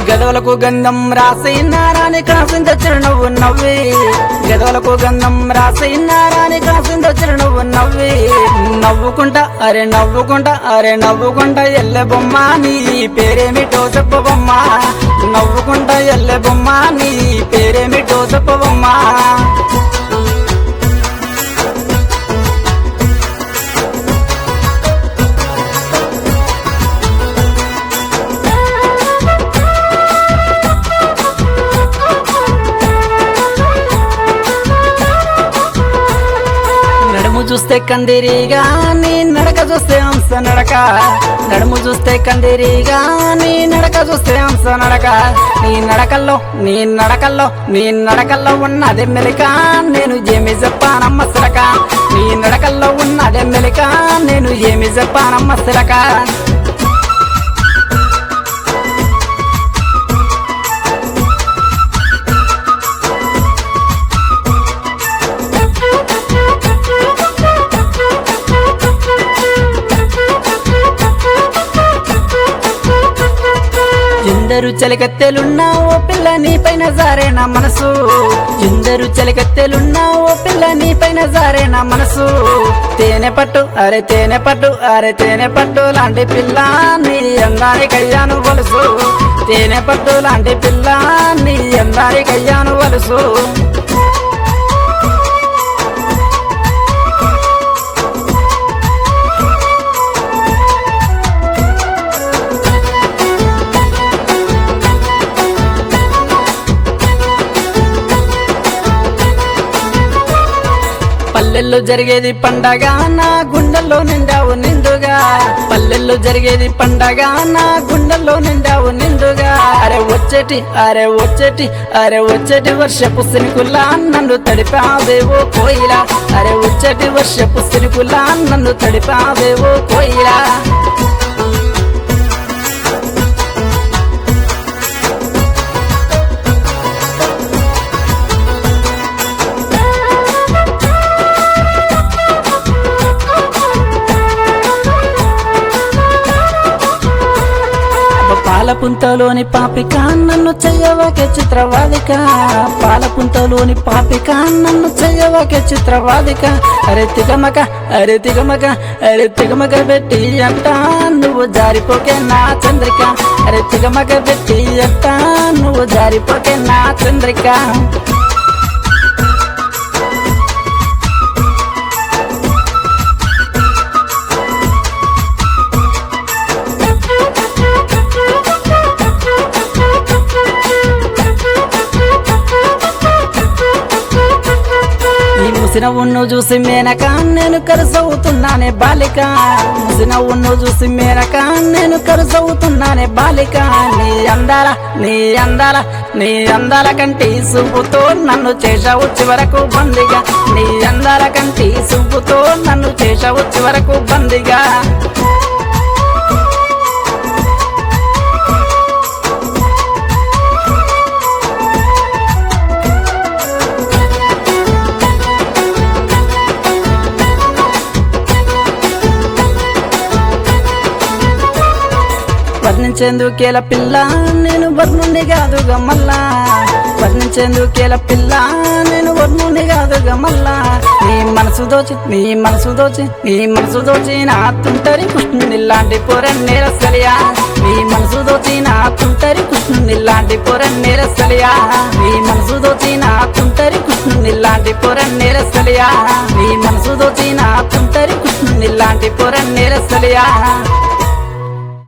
గదవలకు గంధం రాసి నారాని కాసింత చిరునవ్వు నవ్వి గదవలకు గంధం రాసి నారాని కాసింత చిరునవ్వు నవ్వి నవ్వుకుంటా అరే నవ్వుకుంటా అరే నవ్వుకుంటా ఎల్లె బొమ్మ నీ పేరేమిటో చెప్పబొమ్మ నవ్వుకుంటా ఎల్లె బొమ్మ నీ పేరేమిటో చెప్పబొమ్మ నడుము చూస్తే కందిరీగా నీ నడక చూస్తే హంస నడక నడుము చూస్తే కందిరీగా నీ నడక చూస్తే హంస నడక నీ నడకల్లో నీ నడకల్లో నీ నడకల్లో ఉన్నదే మెలిక నేను ఏమి చెప్పానమ్మ సిరక నీ నడకల్లో ఉన్నదే మెలిక నేను ఏమి చెప్పానమ్మ సిరక ఎందరు చలికత్తెలున్నా ఓ పిల్ల నీ పైన జారే నా మనసు ఎందరు చలికత్తెలున్నా ఓ పిల్ల నీ పైన జారే నా మనసు తేనె పట్టు అరే తేనె పట్టు అరే తేనె పట్టు లాంటి పిల్ల నీ అందానికి అయ్యాను వలుసు తేనె పట్టు లాంటి పిల్ల నీ అందానికి అయ్యాను వలుసు పల్లెల్లో జరిగేది పండగ నా గుండెల్లో నిండావు నిండుగా పల్లెల్లో జరిగేది పండగ నా గుండెల్లో నిండావు నిండుగా అరే వచ్చేటి అరే వచ్చేటి అరే వచ్చేటి వర్షపు సినుకుల్లా నన్ను తడిపావేవో కోయిలా అరే వచ్చేటి వర్షపు సినుకుల్లా నన్ను తడిపావేవో కోయిలా పాలపుంతలోని పాపిక నన్ను చెయ్యవకే చిత్రవాదిక పాలపుంతలోని పాపిక నన్ను చెయ్యవకే చిత్రవాదిక అరే తిగమక అరే తిగమక అరే తిగమక పెట్టి అంట నువ్వు జారిపోకే నా చంద్రిక అరే తిగమక పెట్టి అంట నువ్వు జారిపోకే నా చంద్రిక ఈ ముసినవును చూసి మేనక నేను కరుసవుతున్నానే బాలిక ముసినవును చూసి మేనక నేను కరుసవుతున్నానే బాలిక నీ అందాల నీ అందాల నీ అందాల కంటి చూపుతో నన్ను చేశావు చివరకు బందిగా నీ అందాల కంటి చూపుతో నన్ను చేశావు చివరకు బందిగా వర్ణించేందుకేల పిల్ల నేను వర్ణుని కాదుగా మళ్ళా వర్ణించేందుకేల పిల్ల నేను వర్ణుని కాదుగా మళ్ళా నీ మనసు దోచి నీ మనసు దోచి నీ మనసు దోచి నా తుంటరి కృష్ణుని లాంటి పొరన్నేర సలియా నీ మనసు దోచి నా తుంటరి కృష్ణుని లాంటి పొరన్నేర సలియా నీ మనసు దోచి నా తుంటరి కృష్ణుని లాంటి పొరన్నేర సలియా నీ మనసు దోచి నా తుంటరి కృష్ణుని లాంటి పొరన్నేర సలియా